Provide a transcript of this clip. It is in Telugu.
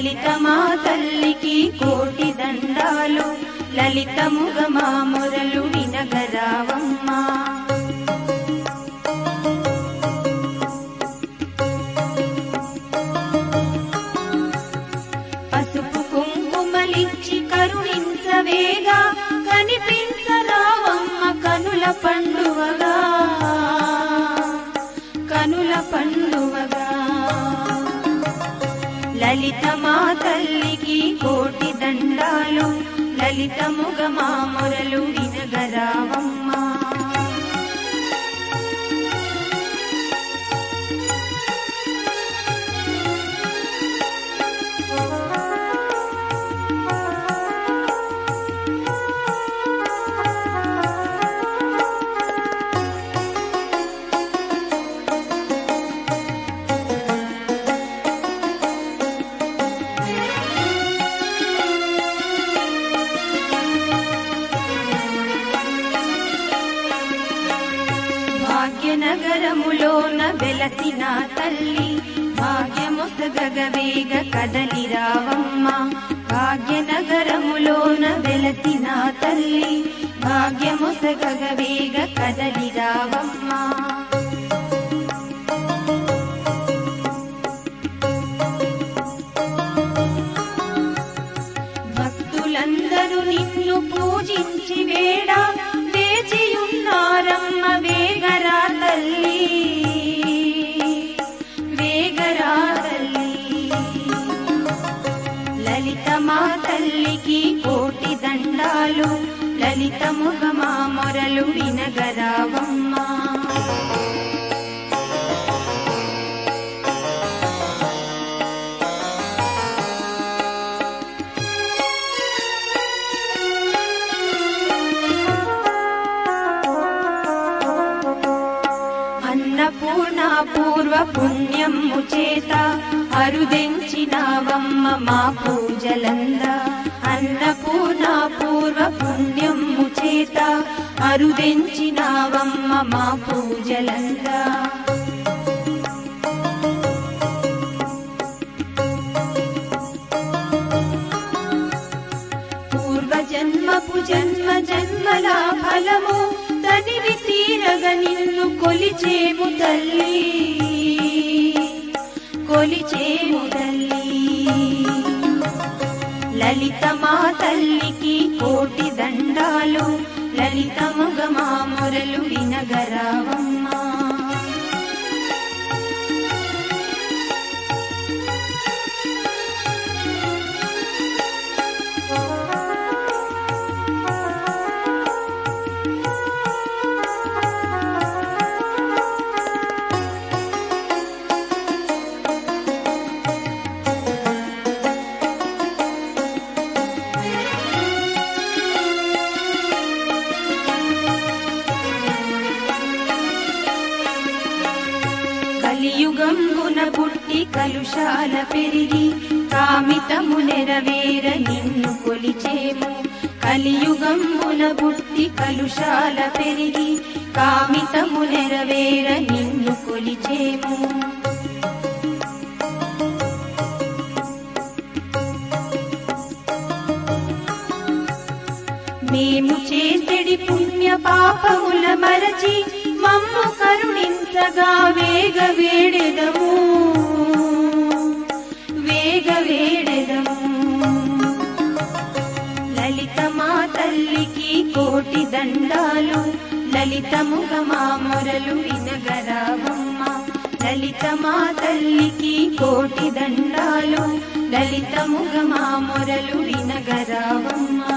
లలిత మా తల్లికి కోటి దండాలు లలితముగ మా మొరలు వినగరావమ్మా పసుపు కుంకుమలిచ్చి కరుణించవేగా కనిపించరావమ్మ కనుల పండువగా కనుల పండువగా లలిత మా తల్లికి కోటి దండాలు లలితముగ మా మొరలు వినగరావమ్మా భాగ్యనగరములోన వెలసిన తల్లి భాగ్యమొసగగవేగ కదలి రావమ్మ భాగ్యనగరములోన వెలసిన తల్లి భాగ్యమొసగగవేగ కదలి రావమ్మ భక్తులందరూ నిన్ను పూజించి వేడ వేచియున్నారమ్మ వేగరా తల్లి వేగరా తల్లి లలిత మా తల్లికి కోటి దండాలు లలితముగ మా మొరలు వినగరావమ్మా అన్నపూర్ణ పూర్వ పుణ్యము చేత అరుదెంచినావమ్మ మా పూజలంద అన్నపూర్ణ పూర్వ పుణ్యము చేత అరుదెంచినావమ్మ మా పూజలంద పూర్వ జన్మపు జన్మ జన్మల ఫలము తనివి తీరగ నిన్ను కొలిచేము తల్లి కొలిచేము తల్లి లలిత మా తల్లికి కోటి దండాలు లలితముగ మా మొరలు వినగరావమ్మా కలియుగంబున పుట్టి కలుషాల పెరిగి కామితము నెరవేర నిన్ను కొలిచేము కలియుగంబున పుట్టి కలుషాల పెరిగి కామితము నెరవేర నిన్ను కొలిచేము మేము చేసెడి పుణ్య పాపముల మరచి మమ్ము కరుణించగా వేగ వేడెదము వేగ వేడెదము లలిత మా తల్లికి కోటి దండాలు లలితముగ మా మొరలు వినగరావమ్మ లలిత మా తల్లికి కోటి దండాలు లలితముగ మా మొరలు వినగరావమ్మా